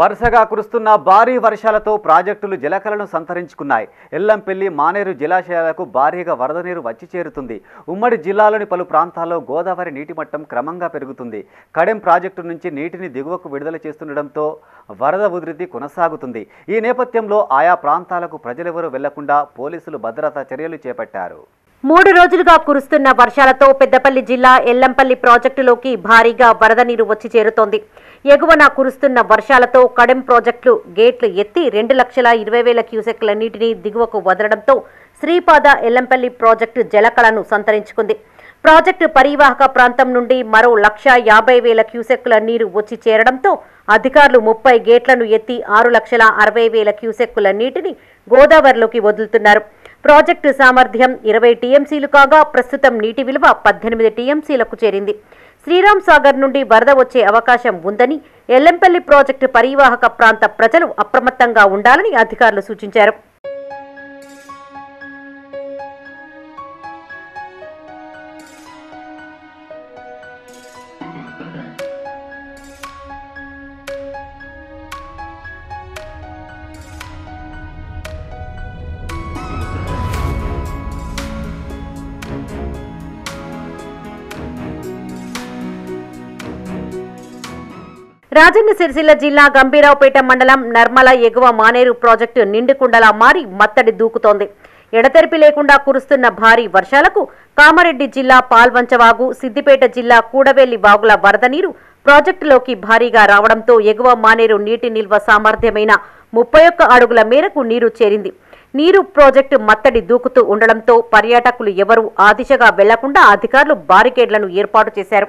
వరుసగా కురుస్తున్న భారీ వర్షాలతో ప్రాజెక్టులు జలకలను సంతరించుకున్నాయి ఎల్లంపల్లి మానేరు జలాశయాలకు భారీగా వరద నీరు వచ్చి చేరుతుంది ఉమ్మడి జిల్లాలోని పలు ప్రాంతాల్లో గోదావరి నీటి మట్టం క్రమంగా పెరుగుతుంది కడెం ప్రాజెక్టు నుంచి నీటిని దిగువకు విడుదల చేస్తుండటంతో వరద ఉధృతి కొనసాగుతుంది ఈ నేపథ్యంలో ఆయా ప్రాంతాలకు ప్రజలెవరూ వెళ్లకుండా పోలీసులు భద్రతా చర్యలు చేపట్టారు మూడు రోజులుగా కురుస్తున్న వర్షాలతో పెద్దపల్లి జిల్లా ఎల్లంపల్లి ప్రాజెక్టులోకి భారీగా వరద నీరు వచ్చి చేరుతోంది ఎగువన కురుస్తున్న వర్షాలతో కడెం ప్రాజెక్టులు గేట్లు ఎత్తి రెండు లక్షల ఇరవై వేల క్యూసెక్ల నీటిని దిగువకు వదలడంతో శ్రీపాద ఎల్లంపల్లి ప్రాజెక్టు జలకళను సంతరించుకుంది ప్రాజెక్టు పరివాహక ప్రాంతం నుండి మరో లక్ష యాభై వేల క్యూసెక్కుల నీరు వచ్చి చేరడంతో అధికారులు ముప్పై గేట్లను ఎత్తి ఆరు లక్షల అరవై వేల క్యూసెక్కుల నీటిని గోదావరిలోకి వదులుతున్నారు ప్రాజెక్టు సామర్థ్యం ఇరవై టీఎంసీలు కాగా ప్రస్తుతం నీటి విలువ పద్దెనిమిది టీఎంసీలకు చేరింది శ్రీరామ్ సాగర్ నుండి వరద వచ్చే అవకాశం ఉందని ఎల్లంపల్లి ప్రాజెక్టు పరివాహక ప్రాంత ప్రజలు అప్రమత్తంగా ఉండాలని అధికారులు సూచించారు రాజన్న సిరిసిల్ల జిల్లా గంభీరావుపేట మండలం నర్మల ఎగువ మానేరు ప్రాజెక్టు నిండుకుండలా మారి మత్తడి దూకుతోంది ఎడతెరిపి లేకుండా కురుస్తున్న భారీ వర్షాలకు కామారెడ్డి జిల్లా పాల్వంచవాగు సిద్దిపేట జిల్లా కూడవెల్లి వాగుల వరద నీరు ప్రాజెక్టులోకి భారీగా రావడంతో ఎగువ మానేరు నీటి నిల్వ సామర్థ్యమైన ముప్పై ఒక్క అడుగుల మేరకు నీరు చేరింది నీరు ప్రాజెక్టు మత్తడి దూకుతూ ఉండడంతో పర్యాటకులు ఎవరూ ఆ దిశగా వెళ్లకుండా అధికారులు బారికేడ్లను ఏర్పాటు చేశారు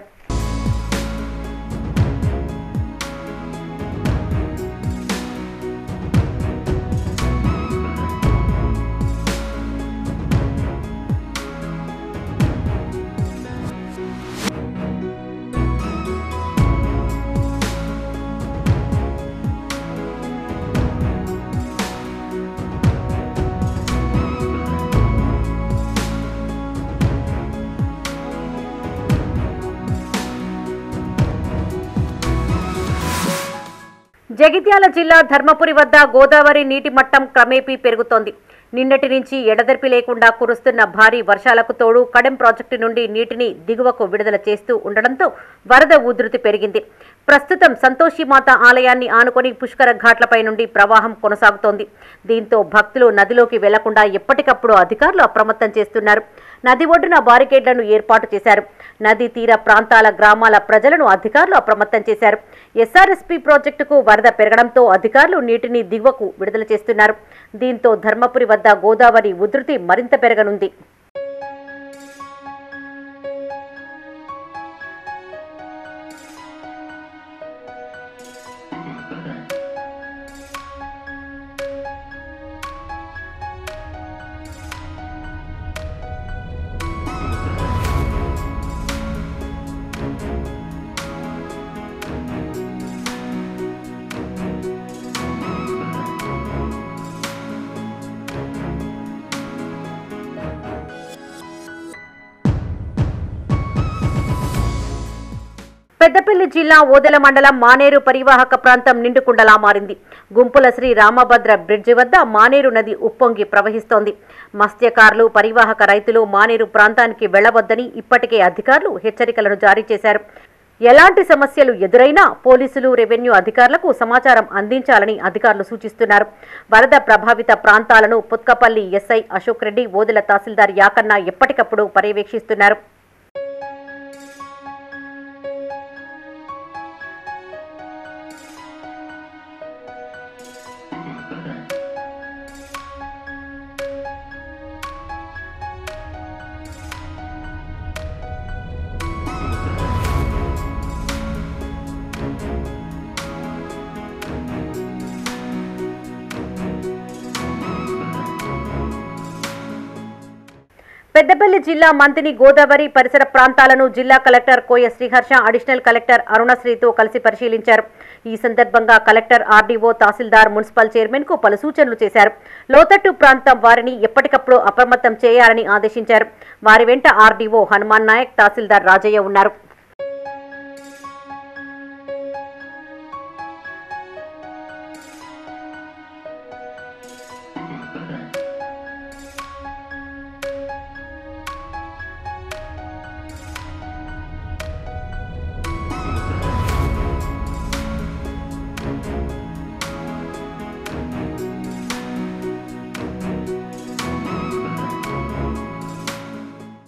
జగిత్యాల జిల్లా ధర్మపురి వద్ద గోదావరి నీటి మట్టం క్రమేపీ పెరుగుతోంది నిన్నటి నుంచి ఎడదెరిపి లేకుండా కురుస్తున్న భారీ వర్షాలకు తోడు కడెం ప్రాజెక్టు నుండి నీటిని దిగువకు విడుదల చేస్తూ ఉండడంతో వరద ఉధృతి పెరిగింది ప్రస్తుతం సంతోషిమాత ఆలయాన్ని ఆనుకొని పుష్కర ఘాట్లపై నుండి ప్రవాహం కొనసాగుతోంది దీంతో భక్తులు నదిలోకి వెళ్లకుండా ఎప్పటికప్పుడు అధికారులు అప్రమత్తం చేస్తున్నారు నది ఒడ్డున బారికేడ్లను ఏర్పాటు చేశారు నదీ తీర ప్రాంతాల గ్రామాల ప్రజలను అధికారులు అప్రమత్తం చేశారు ఎస్ఆర్ఎస్పీ ప్రాజెక్టుకు వరద పెరగడంతో అధికారులు నీటిని దిగువకు విడుదల చేస్తున్నారు దీంతో ధర్మపురి వద్ద గోదావరి ఉధృతి మరింత పెరగనుంది పెద్దపల్లి జిల్లా ఓదెల మండలం మానేరు పరివాహక ప్రాంతం నిండుకుండలా మారింది గుంపుల శ్రీ రామభద్ర బ్రిడ్జి వద్ద మానేరు నది ఉప్పొంగి ప్రవహిస్తోంది మత్స్యకారులు పరివాహక రైతులు మానేరు ప్రాంతానికి వెళ్లవద్దని ఇప్పటికే అధికారులు హెచ్చరికలను జారీ చేశారు ఎలాంటి సమస్యలు ఎదురైనా పోలీసులు రెవెన్యూ అధికారులకు సమాచారం అందించాలని అధికారులు సూచిస్తున్నారు వరద ప్రభావిత ప్రాంతాలను పుత్కపల్లి ఎస్ఐ అశోక్ రెడ్డి ఓదెల తహసీల్దార్ యాకన్న ఎప్పటికప్పుడు పర్యవేక్షిస్తున్నారు పెద్దపల్లి జిల్లా మంతిని గోదావరి పరిసర ప్రాంతాలను జిల్లా collector Koya Sriharsha additional collector అరుణశ్రీతో కలిసి పరిశీలించారు ఈ సందర్భంగా కలెక్టర్ ఆర్డీఓ తహసీల్దార్ మున్సిపల్ చైర్మన్ కు పలు సూచనలు చేశారు లోతట్టు ప్రాంతం వారిని ఎప్పటికప్పుడు అప్రమత్తం చేయాలని ఆదేశించారు వారి వెంట ఆర్డీఓ హనుమాన్ నాయక్ తహసీల్దార్ రాజయ్య ఉన్నారు